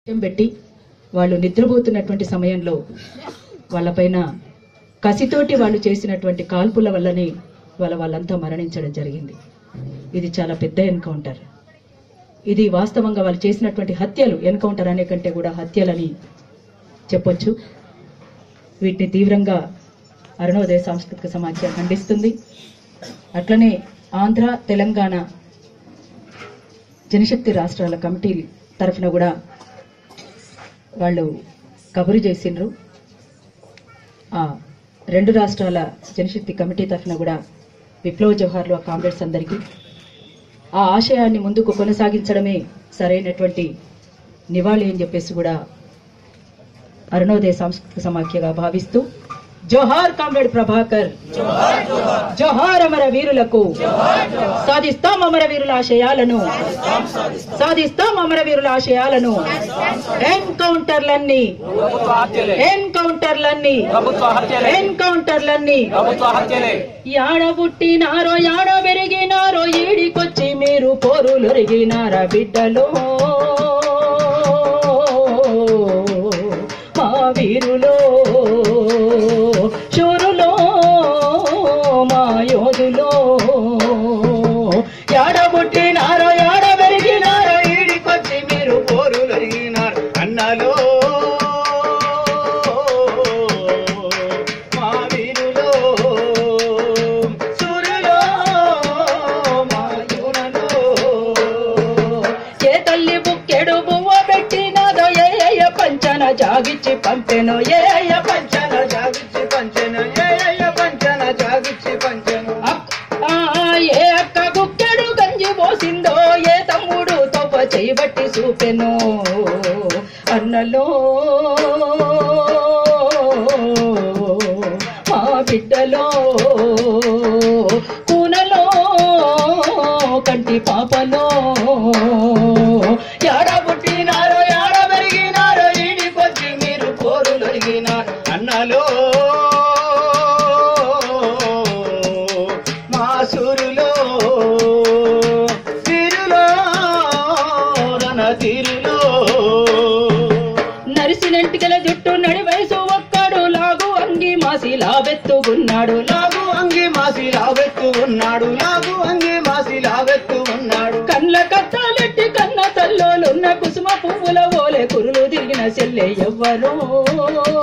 భయం పెట్టి వాళ్ళు నిద్రపోతున్నటువంటి సమయంలో వాళ్ళపైన కసితోటి వాళ్ళు చేసినటువంటి కాల్పుల వల్లనే వాళ్ళ వాళ్ళంతా మరణించడం జరిగింది ఇది చాలా పెద్ద ఎన్కౌంటర్ ఇది వాస్తవంగా వాళ్ళు చేసినటువంటి హత్యలు ఎన్కౌంటర్ అనే కంటే కూడా హత్యలని చెప్పొచ్చు వీటిని తీవ్రంగా అరుణోదయ సాంస్కృతిక సమాఖ్య ఖండిస్తుంది అట్లనే ఆంధ్ర తెలంగాణ జనశక్తి రాష్ట్రాల కమిటీ తరఫున కూడా వాళ్ళు కబురు చేసిండ్రు ఆ రెండు రాష్ట్రాల జనశక్తి కమిటీ తరఫున కూడా విప్లవ జవహర్లు ఆ కామ్రేడ్స్ అందరికీ ఆ ఆశయాన్ని ముందుకు కొనసాగించడమే సరైనటువంటి నివాళి అని చెప్పేసి కూడా అరుణోదయ సాంస్కృతిక సమాఖ్యగా భావిస్తూ జోహార్ కామ్రేడ్ ప్రభాకర్ జోహార్ అమర వీరులకు సాధిస్తాం అమర వీరుల ఆశయాలను సాధిస్తాం అమర వీరుల ఆశయాలను ఎన్కౌంటర్లన్నీ ప్రభుత్వ హత్యలే ఎన్కౌంటర్లన్నీ ప్రభుత్వ హత్యలే ఎన్కౌంటర్లన్నీ ప్రభుత్వ హత్యలే యాడ పుట్టినారో యాడ పెరిగినారో ఈడికొచ్చి మీరు పోరులొరిగినారా బిడ్డలో మా వీరులో శూరులో మా యోధులో యాడ పుట్టినారో యాడ పెరిగినారో ఈడికొచ్చి మీరు పోరులరిగినారు అన్నలో మా వీరులో సూర్యులో మా యూనలో ఏ తల్లి బుక్కెడు బువ్వ పెట్టినదో ఏ అయ్య పంచన జాగిచ్చి పంపెను ఏ అయ్య పంచన పంచన జాగిచ్చి పంచన ఏ అయ్య పంచన జాగిచ్చి పంచన అక్- ఆ, ఏ అక్క బుక్కెడు గంజి పోసిందో ఏ తమ్ముడు తొవ్వ చేయబట్టి చూపెను అన్నలో మా బిడ్డలో కూనలో కంటి పాపలో యాడ పుట్టినారో యాడ పెరిగినారో ఈడికొచ్చి మీరు పోరులరిగినారు అన్నలో మా సూర్యులో వీరులో రణ తీరులో నరిసినంటికల జుట్టు నడి వయసు ఒక్కడు లాగు అంగి మాసి లాబెత్తుకున్నాడు లాగు అంగి మాసి లావెత్తు ఉన్నాడు లాగు అంగి మాసి లావెత్తు ఉన్నాడు కళ్ళ కట్టాలెట్టి కన్న తల్లోలున్న కుసుమ పువ్వుల ఓలే కురులు తిరిగిన చెల్లె ఎవ్వరో